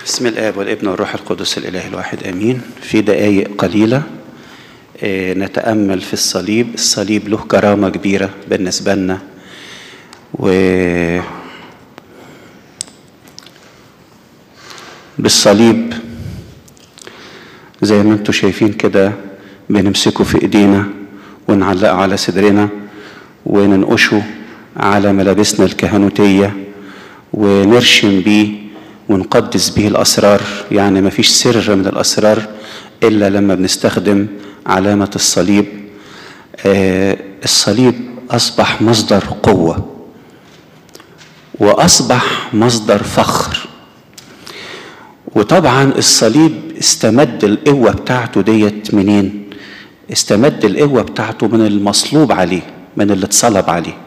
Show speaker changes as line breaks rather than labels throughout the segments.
بسم الآب والابن والروح القدس الإله الواحد آمين في دقايق قليلة آه، نتأمل في الصليب الصليب له كرامة كبيرة بالنسبة لنا و بالصليب زي ما انتم شايفين كده بنمسكه في ايدينا ونعلقه على صدرنا وننقشه على ملابسنا الكهنوتية ونرشم بيه ونقدس به الأسرار يعني ما فيش سر من الأسرار إلا لما بنستخدم علامة الصليب آه الصليب أصبح مصدر قوة وأصبح مصدر فخر وطبعا الصليب استمد القوة بتاعته ديت منين؟ استمد القوة بتاعته من المصلوب عليه من اللي اتصلب عليه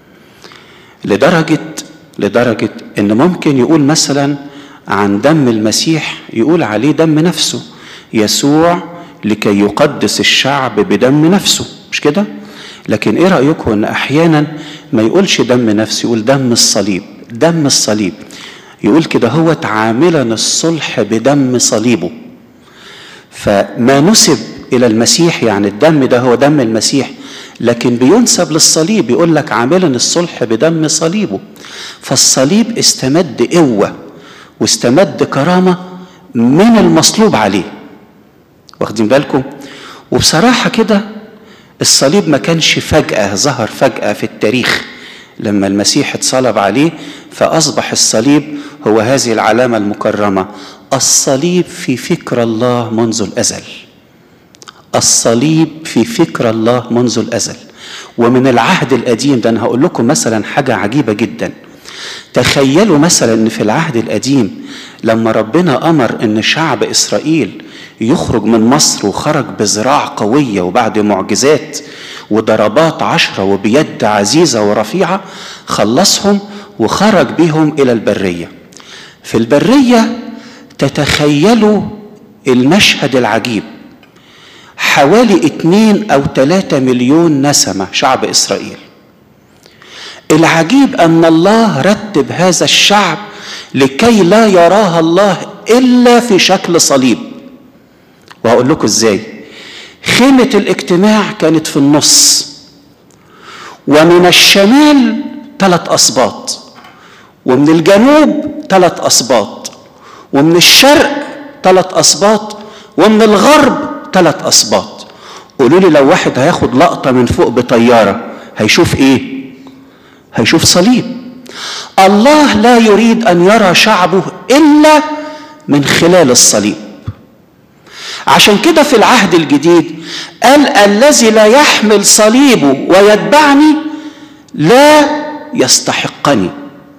لدرجة لدرجة إن ممكن يقول مثلا عن دم المسيح يقول عليه دم نفسه يسوع لكي يقدس الشعب بدم نفسه مش كده؟ لكن ايه رأيكم ان احيانا ما يقولش دم نفسه يقول دم الصليب دم الصليب يقول كده هو عاملا الصلح بدم صليبه فما نسب الى المسيح يعني الدم ده هو دم المسيح لكن بينسب للصليب يقول لك عاملا الصلح بدم صليبه فالصليب استمد قوه واستمد كرامه من المصلوب عليه واخدين بالكم وبصراحه كده الصليب ما كانش فجاه ظهر فجاه في التاريخ لما المسيح اتصلب عليه فاصبح الصليب هو هذه العلامه المكرمه الصليب في فكر الله منذ الازل الصليب في فكر الله منذ الازل ومن العهد القديم ده انا هقول لكم مثلا حاجه عجيبه جدا تخيلوا مثلا ان في العهد القديم لما ربنا امر ان شعب اسرائيل يخرج من مصر وخرج بذراع قويه وبعد معجزات وضربات عشره وبيد عزيزه ورفيعه خلصهم وخرج بهم الى البريه في البريه تتخيلوا المشهد العجيب حوالي اتنين او تلاتة مليون نسمة شعب اسرائيل العجيب ان الله رتب هذا الشعب لكي لا يراها الله الا في شكل صليب وهقول لكم ازاي خيمة الاجتماع كانت في النص ومن الشمال ثلاث اسباط ومن الجنوب ثلاث اسباط ومن الشرق ثلاث اسباط ومن الغرب ثلاث اسباط قولوا لي لو واحد هياخد لقطه من فوق بطياره هيشوف ايه هيشوف صليب الله لا يريد ان يرى شعبه الا من خلال الصليب عشان كده في العهد الجديد قال الذي لا يحمل صليبه ويتبعني لا يستحقني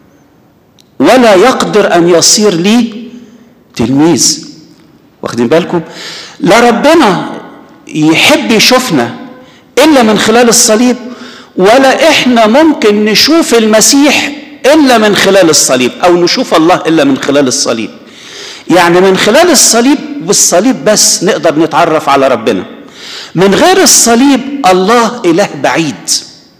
ولا يقدر ان يصير لي تلميذ واخدين بالكم لا ربنا يحب يشوفنا الا من خلال الصليب ولا احنا ممكن نشوف المسيح الا من خلال الصليب او نشوف الله الا من خلال الصليب يعني من خلال الصليب والصليب بس نقدر نتعرف على ربنا من غير الصليب الله اله بعيد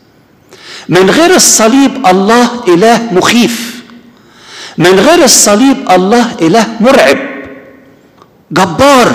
من غير الصليب الله اله مخيف من غير الصليب الله اله مرعب جبار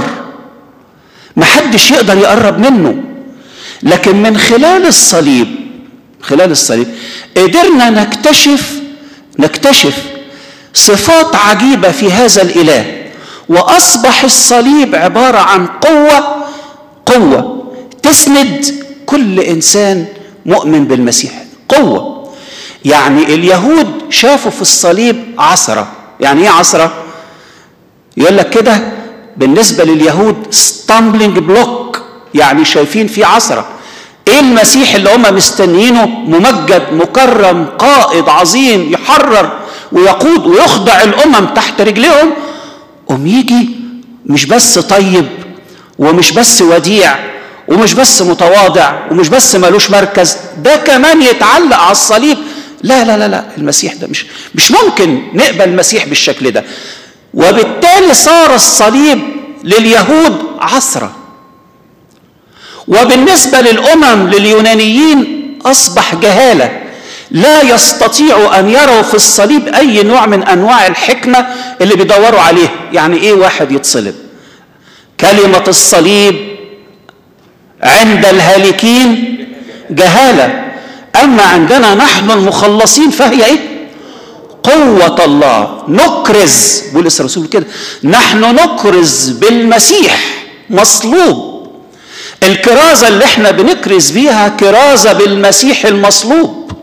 محدش يقدر يقرب منه لكن من خلال الصليب خلال الصليب قدرنا نكتشف نكتشف صفات عجيبه في هذا الاله واصبح الصليب عباره عن قوه قوه تسند كل انسان مؤمن بالمسيح قوه يعني اليهود شافوا في الصليب عصره يعني ايه عصره يقول لك كده بالنسبة لليهود ستامبلينج بلوك يعني شايفين في عصرة ايه المسيح اللي هم مستنيينه ممجد مكرم قائد عظيم يحرر ويقود ويخضع الامم تحت رجلهم قوم يجي مش بس طيب ومش بس وديع ومش بس متواضع ومش بس ملوش مركز ده كمان يتعلق على الصليب لا لا لا لا المسيح ده مش مش ممكن نقبل المسيح بالشكل ده وبالتالي صار الصليب لليهود عصرة وبالنسبة للأمم لليونانيين أصبح جهالة لا يستطيعوا ان يروا في الصليب اي نوع من انواع الحكمه اللي بيدوروا عليها يعني ايه واحد يتصلب كلمه الصليب عند الهالكين جهاله اما عندنا نحن المخلصين فهي ايه قوة الله نكرز بولس الرسول كده نحن نكرز بالمسيح مصلوب الكرازة اللي احنا بنكرز بيها كرازة بالمسيح المصلوب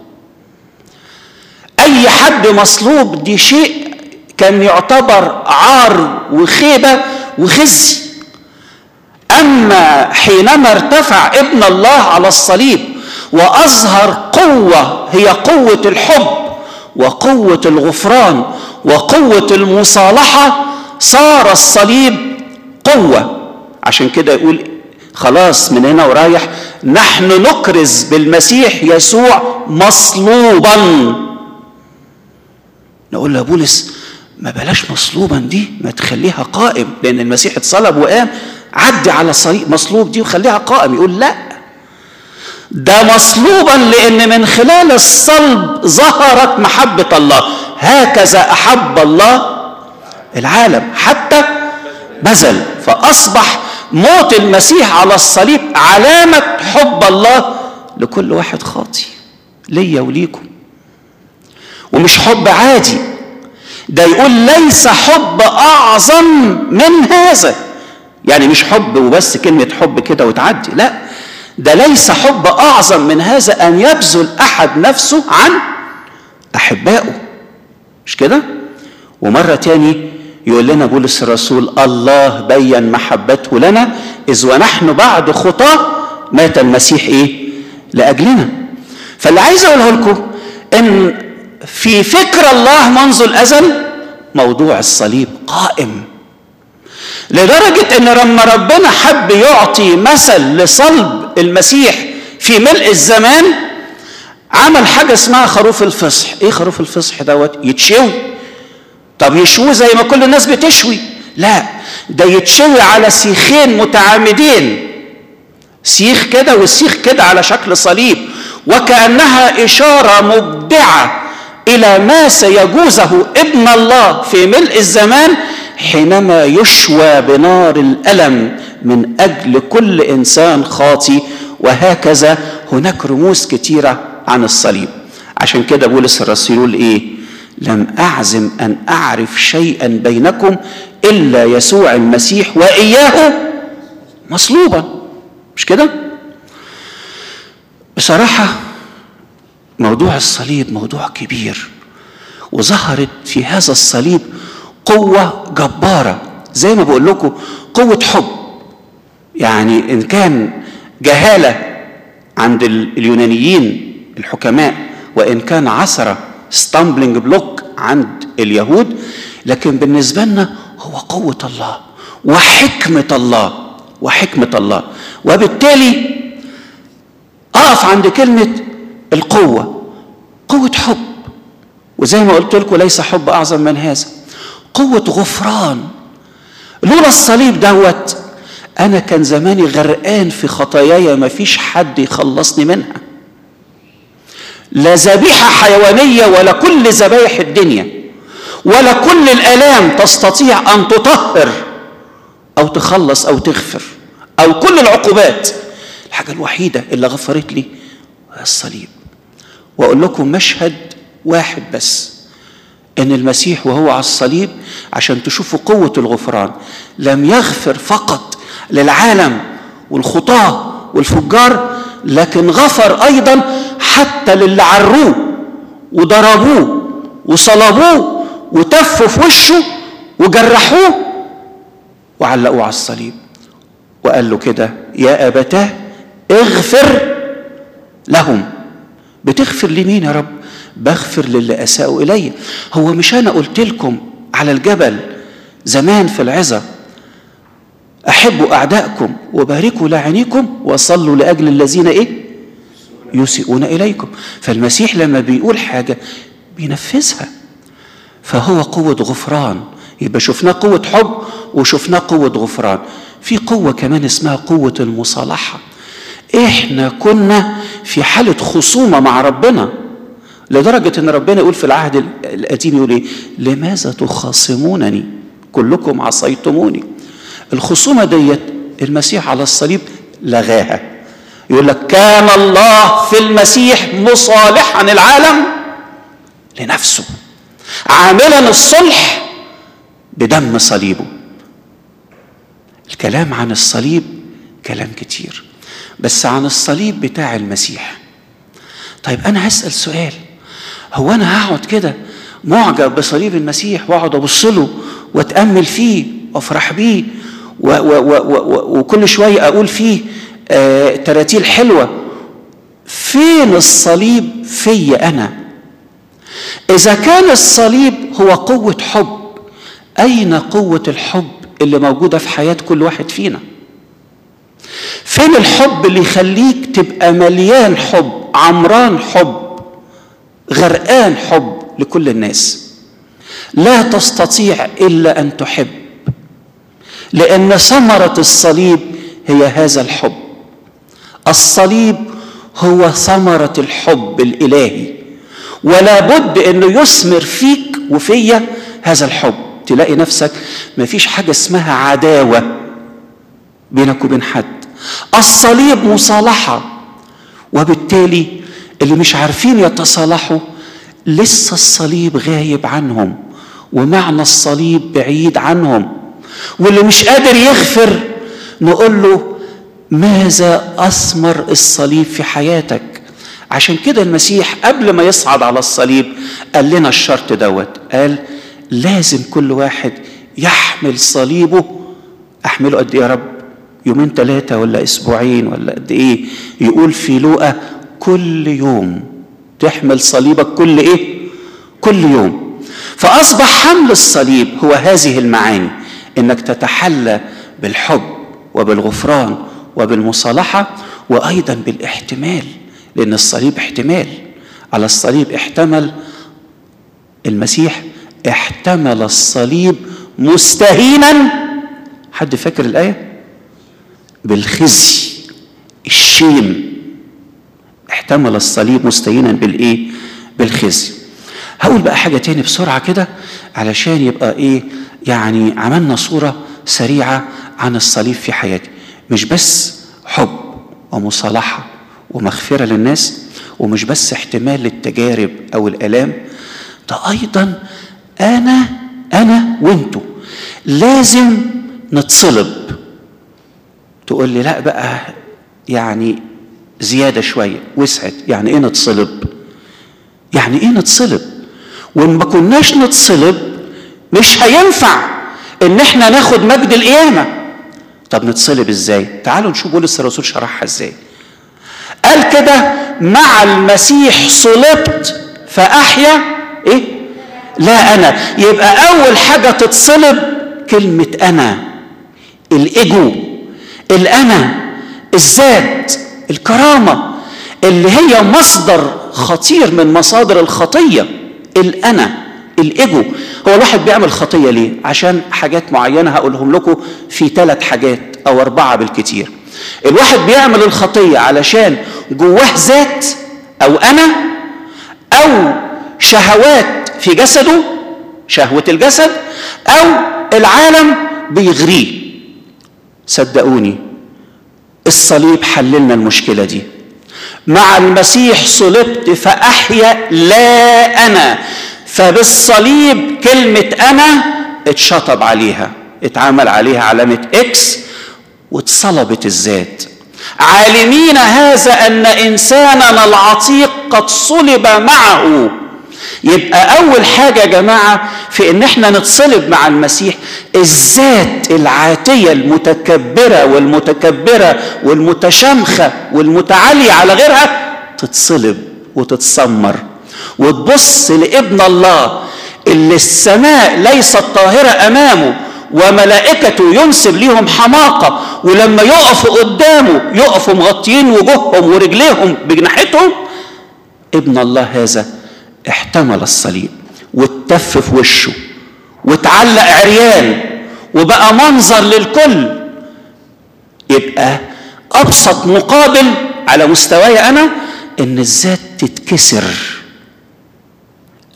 أي حد مصلوب دي شيء كان يعتبر عار وخيبة وخزي أما حينما ارتفع ابن الله على الصليب وأظهر قوة هي قوة الحب وقوة الغفران وقوة المصالحة صار الصليب قوة عشان كده يقول خلاص من هنا ورايح نحن نكرز بالمسيح يسوع مصلوبا نقول له بولس ما بلاش مصلوبا دي ما تخليها قائم لان المسيح اتصلب وقام عدي على صليب مصلوب دي وخليها قائم يقول لا ده مصلوبا لان من خلال الصلب ظهرت محبه الله هكذا احب الله العالم حتى بذل فاصبح موت المسيح على الصليب علامه حب الله لكل واحد خاطي ليا وليكم ومش حب عادي ده يقول ليس حب اعظم من هذا يعني مش حب وبس كلمه حب كده وتعدي لا ده ليس حب اعظم من هذا ان يبذل احد نفسه عن احبائه مش كده ومره تاني يقول لنا بولس الرسول الله بين محبته لنا اذ ونحن بعد خطاه مات المسيح ايه لاجلنا فاللي عايز اقوله لكم ان في فكر الله منذ الازل موضوع الصليب قائم لدرجة ان لما ربنا حب يعطي مثل لصلب المسيح في ملء الزمان عمل حاجة اسمها خروف الفصح ايه خروف الفصح دوت يتشوي طب يشوي زي ما كل الناس بتشوي لا ده يتشوي على سيخين متعامدين سيخ كده والسيخ كده على شكل صليب وكأنها إشارة مبدعة إلى ما سيجوزه ابن الله في ملء الزمان حينما يشوى بنار الألم من أجل كل إنسان خاطي وهكذا هناك رموز كتيرة عن الصليب عشان كده بولس الرسول يقول إيه لم أعزم أن أعرف شيئا بينكم إلا يسوع المسيح وإياه مصلوبا مش كده بصراحة موضوع الصليب موضوع كبير وظهرت في هذا الصليب قوة جبارة زي ما بقول لكم قوة حب يعني إن كان جهالة عند اليونانيين الحكماء وإن كان عثرة ستامبلينج بلوك عند اليهود لكن بالنسبة لنا هو قوة الله وحكمة الله وحكمة الله وبالتالي أقف عند كلمة القوة قوة حب وزي ما قلت لكم ليس حب أعظم من هذا قوة غفران لولا الصليب دوت أنا كان زماني غرقان في خطاياي ما فيش حد يخلصني منها لا ذبيحة حيوانية ولا كل ذبايح الدنيا ولا كل الآلام تستطيع أن تطهر أو تخلص أو تغفر أو كل العقوبات الحاجة الوحيدة اللي غفرت لي هي الصليب وأقول لكم مشهد واحد بس ان المسيح وهو على الصليب عشان تشوفوا قوه الغفران لم يغفر فقط للعالم والخطاه والفجار لكن غفر ايضا حتى للي عروه وضربوه وصلبوه وتفوا في وشه وجرحوه وعلقوه على الصليب وقال له كده يا ابتاه اغفر لهم بتغفر لمين يا رب بغفر للي اساءوا الي هو مش انا قلت لكم على الجبل زمان في العظه احبوا اعدائكم وباركوا لاعنيكم وصلوا لاجل الذين ايه يسيئون اليكم فالمسيح لما بيقول حاجه بينفذها فهو قوه غفران يبقى شفناه قوه حب وشفناه قوه غفران في قوه كمان اسمها قوه المصالحه احنا كنا في حاله خصومه مع ربنا لدرجة ان ربنا يقول في العهد القديم يقول ايه لماذا تخاصمونني كلكم عصيتموني الخصومة ديت المسيح على الصليب لغاها يقول لك كان الله في المسيح مصالحا العالم لنفسه عاملا الصلح بدم صليبه الكلام عن الصليب كلام كتير بس عن الصليب بتاع المسيح طيب انا هسال سؤال هو انا هقعد كده معجب بصليب المسيح واقعد ابص له واتامل فيه وافرح بيه و و و و وكل شويه اقول فيه آه تراتيل حلوه فين الصليب في انا اذا كان الصليب هو قوه حب اين قوه الحب اللي موجوده في حياه كل واحد فينا فين الحب اللي يخليك تبقى مليان حب عمران حب غرقان حب لكل الناس لا تستطيع الا ان تحب لان ثمره الصليب هي هذا الحب الصليب هو ثمره الحب الالهي ولا بد انه يثمر فيك وفيا هذا الحب تلاقي نفسك ما فيش حاجه اسمها عداوه بينك وبين حد الصليب مصالحه وبالتالي اللي مش عارفين يتصالحوا لسه الصليب غايب عنهم ومعنى الصليب بعيد عنهم واللي مش قادر يغفر نقول له ماذا اثمر الصليب في حياتك عشان كده المسيح قبل ما يصعد على الصليب قال لنا الشرط دوت قال لازم كل واحد يحمل صليبه احمله قد ايه يا رب يومين ثلاثه ولا اسبوعين ولا قد ايه يقول في لوقا كل يوم تحمل صليبك كل ايه كل يوم فاصبح حمل الصليب هو هذه المعاني انك تتحلى بالحب وبالغفران وبالمصالحه وايضا بالاحتمال لان الصليب احتمال على الصليب احتمل المسيح احتمل الصليب مستهينا حد فاكر الايه بالخزي الشيم احتمل الصليب مستهينا بالايه بالخزي هقول بقى حاجه تاني بسرعه كده علشان يبقى ايه يعني عملنا صوره سريعه عن الصليب في حياتي مش بس حب ومصالحه ومغفره للناس ومش بس احتمال للتجارب او الالام ده ايضا انا انا وانتو لازم نتصلب تقول لي لا بقى يعني زيادة شوية وسعت يعني ايه نتصلب يعني ايه نتصلب وان ما كناش نتصلب مش هينفع ان احنا ناخد مجد القيامة طب نتصلب ازاي تعالوا نشوف بولس الرسول شرحها ازاي قال كده مع المسيح صلبت فأحيا ايه لا انا يبقى اول حاجة تتصلب كلمة انا الايجو الانا الذات الكرامة اللي هي مصدر خطير من مصادر الخطية الأنا الإيجو هو الواحد بيعمل خطية ليه؟ عشان حاجات معينة هقولهم لكم في ثلاث حاجات أو أربعة بالكتير الواحد بيعمل الخطية علشان جواه ذات أو أنا أو شهوات في جسده شهوة الجسد أو العالم بيغريه صدقوني الصليب حللنا المشكله دي مع المسيح صلبت فاحيا لا انا فبالصليب كلمه انا اتشطب عليها اتعمل عليها علامه اكس واتصلبت الذات عالمين هذا ان انساننا العتيق قد صلب معه يبقى اول حاجه يا جماعه في ان احنا نتصلب مع المسيح الذات العاتيه المتكبره والمتكبره والمتشامخه والمتعاليه على غيرها تتصلب وتتسمر وتبص لابن الله اللي السماء ليست طاهره امامه وملائكته ينسب ليهم حماقه ولما يقفوا قدامه يقفوا مغطيين وجوههم ورجليهم بجناحتهم ابن الله هذا احتمل الصليب واتف في وشه واتعلق عريان وبقى منظر للكل يبقى ابسط مقابل على مستواي انا ان الذات تتكسر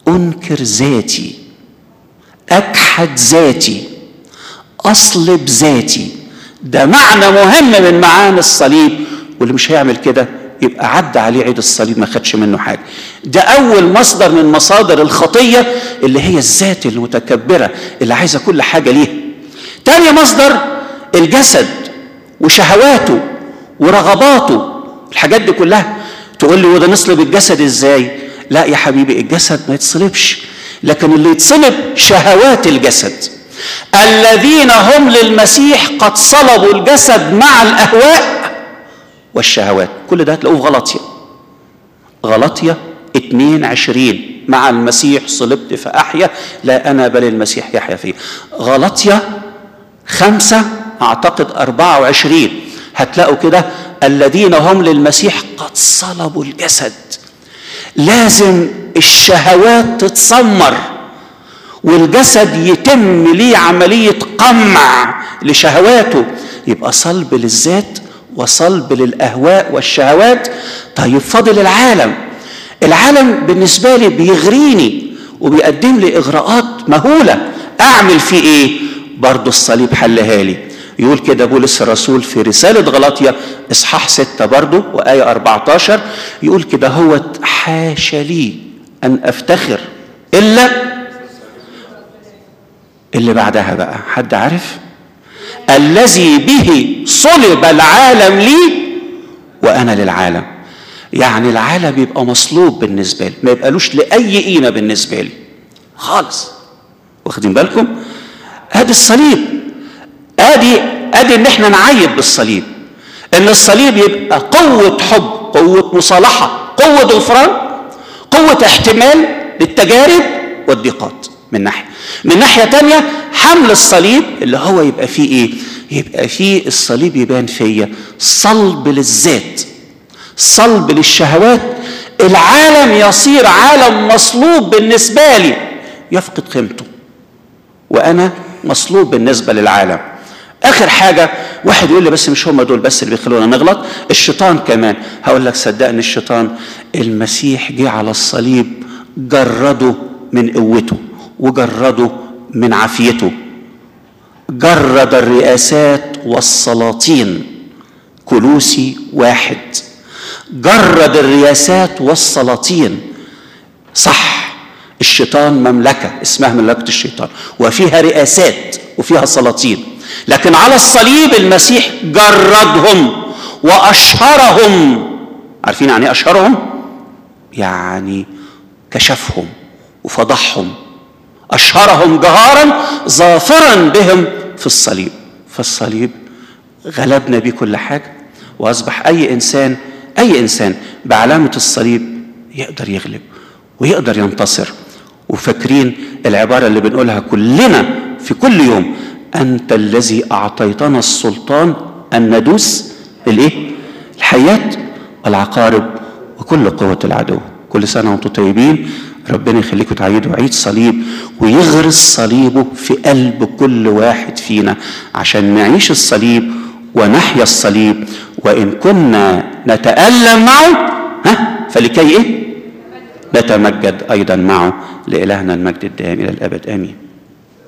انكر ذاتي اجحد ذاتي اصلب ذاتي ده معنى مهم من معاني الصليب واللي مش هيعمل كده يبقى عدى عليه عيد الصليب ما خدش منه حاجه ده اول مصدر من مصادر الخطيه اللي هي الذات المتكبره اللي عايزه كل حاجه ليها تاني مصدر الجسد وشهواته ورغباته الحاجات دي كلها تقول لي وده نصلب الجسد ازاي لا يا حبيبي الجسد ما يتصلبش لكن اللي يتصلب شهوات الجسد الذين هم للمسيح قد صلبوا الجسد مع الاهواء والشهوات كل ده هتلاقوه في غلطية غلطية 22 مع المسيح صلبت فأحيا لا أنا بل المسيح يحيا فيه غلطية خمسة أعتقد 24 هتلاقوا كده الذين هم للمسيح قد صلبوا الجسد لازم الشهوات تتسمر والجسد يتم ليه عملية قمع لشهواته يبقى صلب للذات وصلب للاهواء والشهوات طيب فاضل العالم العالم بالنسبه لي بيغريني وبيقدم لي اغراءات مهوله اعمل فيه ايه برضه الصليب حلها لي يقول كده بولس الرسول في رسالة غلاطيا إصحاح ستة برضه وآية 14 يقول كده هو حاشا لي أن أفتخر إلا اللي بعدها بقى حد عارف؟ الذي به صلب العالم لي وانا للعالم يعني العالم يبقى مصلوب بالنسبه لي ما يبقالوش لاي قيمه بالنسبه لي خالص واخدين بالكم ادي الصليب ادي ادي ان احنا نعيب بالصليب ان الصليب يبقى قوه حب قوه مصالحه قوه غفران قوه احتمال للتجارب والضيقات من ناحيه من ناحيه تانية حمل الصليب اللي هو يبقى فيه ايه يبقى فيه الصليب يبان فيا صلب للذات صلب للشهوات العالم يصير عالم مصلوب بالنسبه لي يفقد قيمته وانا مصلوب بالنسبه للعالم اخر حاجه واحد يقول لي بس مش هم دول بس اللي بيخلونا نغلط الشيطان كمان هقول لك صدقني الشيطان المسيح جه على الصليب جرده من قوته وجرده من عافيته جرد الرئاسات والسلاطين كلوسي واحد جرد الرياسات والسلاطين صح الشيطان مملكة اسمها مملكة الشيطان وفيها رئاسات وفيها سلاطين لكن على الصليب المسيح جردهم وأشهرهم عارفين يعني أشهرهم يعني كشفهم وفضحهم أشهرهم جهارا ظافرا بهم في الصليب فالصليب غلبنا بيه كل حاجة وأصبح أي إنسان أي إنسان بعلامة الصليب يقدر يغلب ويقدر ينتصر وفاكرين العبارة اللي بنقولها كلنا في كل يوم أنت الذي أعطيتنا السلطان أن ندوس الإيه؟ الحيات والعقارب وكل قوة العدو كل سنة وأنتم طيبين ربنا يخليكم تعيدوا عيد صليب ويغرس صليبه في قلب كل واحد فينا عشان نعيش الصليب ونحيا الصليب وإن كنا نتألم معه ها فلكي إيه؟ نتمجد أيضا معه لإلهنا المجد الدائم إلى الأبد آمين